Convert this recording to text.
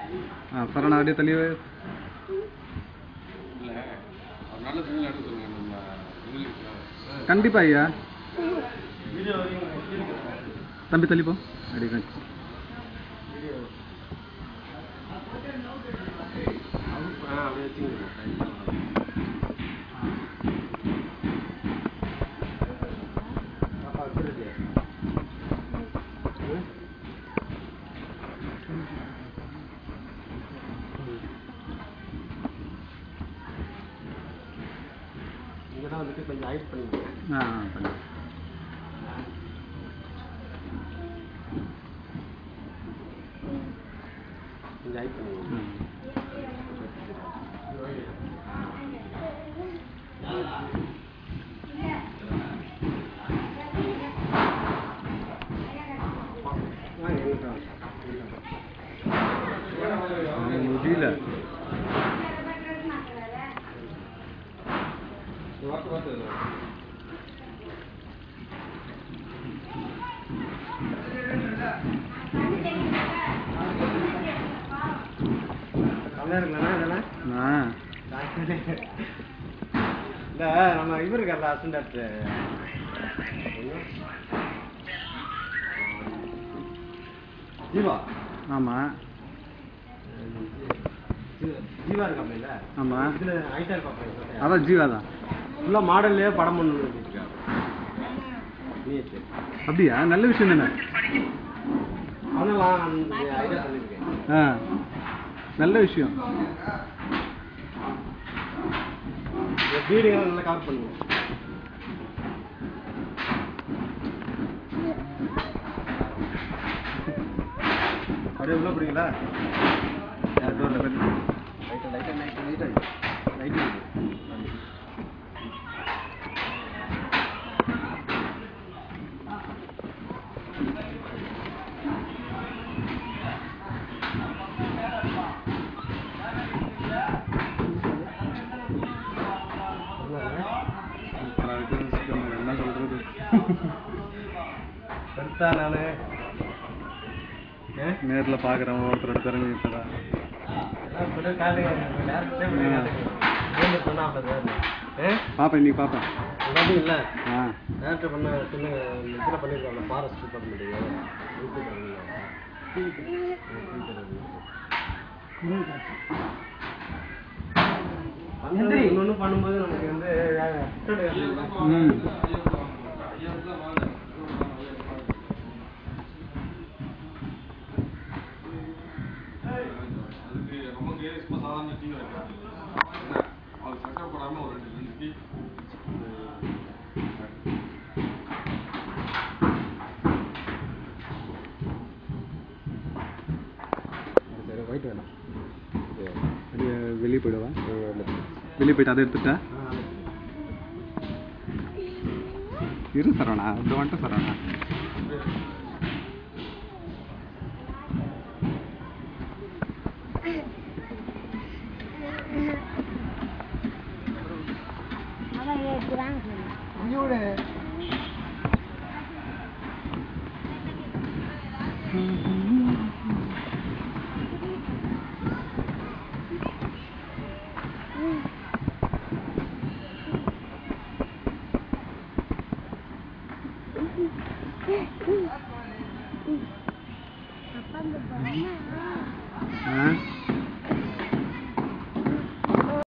ஆ சரவணா அப்படியே தள்ளி வை. இல்ல ஒரு நல்ல சிக்னல் எடுக்க சொல்லுங்க நம்ம எங்களுக்கு கண்டிப்பா ஐயா தம்பி தள்ளி போ அப்படியே காமிச்சு. ஆ அப்படியே வச்சுங்க இங்கே தான் வந்துட்டு கொஞ்சம் ஹைட் பண்ணிக்கோங்க ஆ ஆ பண்ணு. கொஞ்சம் ஹைட் பண்ணிக்கோங்க ம். அது முடியல கம்மியாக இருக்குங்களா இதெல்லாம் ஆ இந்த நம்ம இவர் இருக்கார்ல அசன் டாக்டர் ஜீவா ஆமா ஜீ- ஜீவா இருக்காப்ல இல்ல ஆமா இதுல ஹைட்டா இருப்பாப்ல அதான் ஜீவா தான் ஃபுல்லா மாடல்லே படம் பண்ணு வச்சிருக்காரு அப்படியா நல்ல விஷயம் தானே பண்ணலாம் ஐடியா பண்ணிருக்கேன் ஆ நல்ல விஷயம் வீடியோ நல்லா கவர் பண்ணுங்க அப்படியே உள்ள போறீங்களா டோரில் போய் லைட்டா லைட்டா லைட்டா லைட்டா லைட்டா சூப்பரா இருக்கு சிக்கன் என்ன சொல்றது பெருசா நானு ஏ நேர்ல பாக்குறேன் ஒருத்தரோட திறமை இப்பதான் எல்லாம் சொல்ல காட்டுங்க டேரக்டே பண்ணுங்க ஏன் சொன்னாப்ல சார் ஏ பாப்பேன் இன்னைக்கு பாப்பேன் பாத்தீங்களா ஆ டேரக்டர் பண்ண சொல்லுங்க இதில் பண்ணியிருக்காங்க ஃபாரஸ்ட் டிபார்ட்மெண்ட்டுக்கு இன்னொன்று பண்ணும்போது நமக்கு வந்து ம் அதுக்கு நமக்கு சும்மா சாதாரண டீ வைக்கலாம் அது சக்கரை போடாம ஒரு ரெண்டு ரெண்டு டீ சரி ஒயிட் வேணும் அப்படியே வெளியே போயிடுவா வெளியே போயிட்டு அதை எடுத்துட்டா இரு சரவணா இந்த வந்துட்டு சரவணா அதான் ஏற்றுறாங்க அப்பா இந்த பொண்ணு ஆ